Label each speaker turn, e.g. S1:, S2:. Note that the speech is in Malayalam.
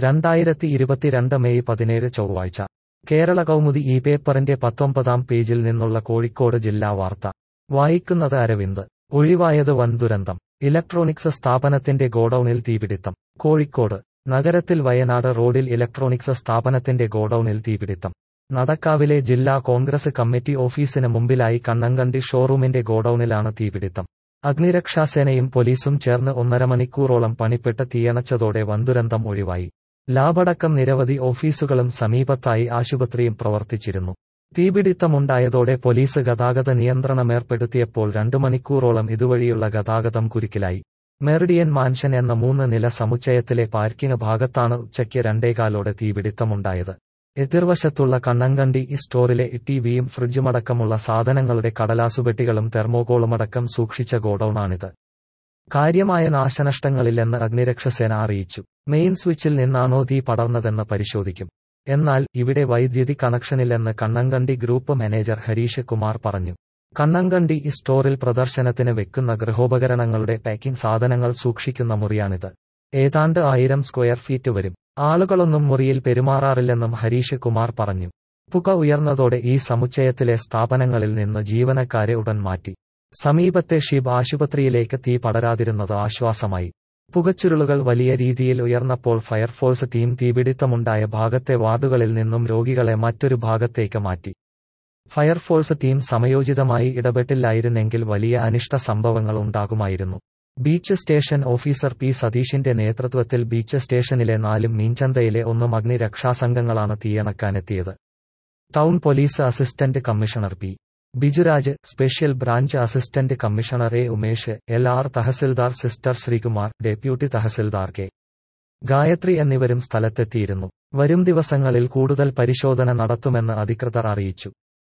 S1: രണ്ടായിരത്തി ഇരുപത്തിരണ്ട് മെയ് പതിനേഴ് ചൊവ്വാഴ്ച കേരള കൗമുദി ഈ പേപ്പറിന്റെ പത്തൊമ്പതാം പേജിൽ നിന്നുള്ള കോഴിക്കോട് ജില്ലാ വാർത്ത വായിക്കുന്നത് അരവിന്ദ് ഒഴിവായത് വൻ ദുരന്തം ഇലക്ട്രോണിക്സ് സ്ഥാപനത്തിന്റെ ഗോഡൌണിൽ തീപിടിത്തം കോഴിക്കോട് നഗരത്തിൽ വയനാട് റോഡിൽ ഇലക്ട്രോണിക്സ് സ്ഥാപനത്തിന്റെ ഗോഡൌണിൽ തീപിടിത്തം നടക്കാവിലെ ജില്ലാ കോൺഗ്രസ് കമ്മിറ്റി ഓഫീസിന് മുമ്പിലായി കണ്ണങ്കണ്ടി ഷോറൂമിന്റെ ഗോഡൌണിലാണ് തീപിടിത്തം അഗ്നിരക്ഷാസേനയും പോലീസും ചേർന്ന് ഒന്നര മണിക്കൂറോളം പണിപ്പെട്ട് തീയണച്ചതോടെ വൻദുരന്തം ഒഴിവായി ലാബടക്കം നിരവധി ഓഫീസുകളും സമീപത്തായി ആശുപത്രിയും പ്രവർത്തിച്ചിരുന്നു തീപിടിത്തമുണ്ടായതോടെ പോലീസ് ഗതാഗത നിയന്ത്രണമേർപ്പെടുത്തിയപ്പോൾ രണ്ടു മണിക്കൂറോളം ഇതുവഴിയുള്ള ഗതാഗതം കുരുക്കിലായി മെറിഡിയൻ മാൻഷൻ എന്ന മൂന്ന് നില സമുച്ചയത്തിലെ പാർക്കിംഗ് ഭാഗത്താണ് ഉച്ചയ്ക്ക് രണ്ടേകാലോടെ തീപിടിത്തമുണ്ടായത് എതിർവശത്തുള്ള കണ്ണങ്കണ്ടി സ്റ്റോറിലെ ടിവിയും ഫ്രിഡ്ജുമടക്കമുള്ള സാധനങ്ങളുടെ കടലാസുപെട്ടികളും തെർമോകോളുമടക്കം സൂക്ഷിച്ച ഗോഡൌണാണിത് കാര്യമായ നാശനഷ്ടങ്ങളില്ലെന്ന് അഗ്നിരക്ഷസേന അറിയിച്ചു മെയിൻ സ്വിച്ചിൽ നിന്നാണോ തീ പടർന്നതെന്ന് പരിശോധിക്കും എന്നാൽ ഇവിടെ വൈദ്യുതി കണക്ഷനില്ലെന്ന് കണ്ണങ്കണ്ടി ഗ്രൂപ്പ് മാനേജർ ഹരീഷ് കുമാർ പറഞ്ഞു കണ്ണങ്കണ്ടി സ്റ്റോറിൽ പ്രദർശനത്തിന് വെക്കുന്ന ഗൃഹോപകരണങ്ങളുടെ പാക്കിംഗ് സാധനങ്ങൾ സൂക്ഷിക്കുന്ന മുറിയാണിത് ഏതാണ്ട് ആയിരം സ്ക്വയർ ഫീറ്റ് വരും ആളുകളൊന്നും മുറിയിൽ പെരുമാറാറില്ലെന്നും ഹരീഷ് കുമാർ പറഞ്ഞു പുക ഉയർന്നതോടെ ഈ സമുച്ചയത്തിലെ സ്ഥാപനങ്ങളിൽ നിന്ന് ജീവനക്കാരെ ഉടൻ മാറ്റി സമീപത്തെ ഷിബ് ആശുപത്രിയിലേക്ക് തീ പടരാതിരുന്നത് ആശ്വാസമായി പുകച്ചുരുളുകൾ വലിയ രീതിയിൽ ഉയർന്നപ്പോൾ ഫയർഫോഴ്സ് ടീം തീപിടിത്തമുണ്ടായ ഭാഗത്തെ വാർഡുകളിൽ നിന്നും രോഗികളെ മറ്റൊരു ഭാഗത്തേക്ക് മാറ്റി ഫയർഫോഴ്സ് ടീം സമയോചിതമായി ഇടപെട്ടില്ലായിരുന്നെങ്കിൽ വലിയ അനിഷ്ട സംഭവങ്ങൾ ഉണ്ടാകുമായിരുന്നു ബീച്ച് സ്റ്റേഷൻ ഓഫീസർ പി സതീഷിന്റെ നേതൃത്വത്തിൽ ബീച്ച് സ്റ്റേഷനിലെ നാലും മീൻചന്തയിലെ ഒന്നും അഗ്നിരക്ഷാസംഘങ്ങളാണ് തീയണക്കാനെത്തിയത് town police assistant commissioner P Bijuraj special branch assistant commissioner A Umesh L R tahsildar sister Sreekumar deputy tahsildar K Gayathri എന്നിവരും സ്ഥലത്തെത്തിയിരുന്നു വരും ദിവസങ്ങളിൽ കൂടുതൽ പരിശോധന നടത്തുമെന്ന് അധികൃതർ അറിയിച്ചു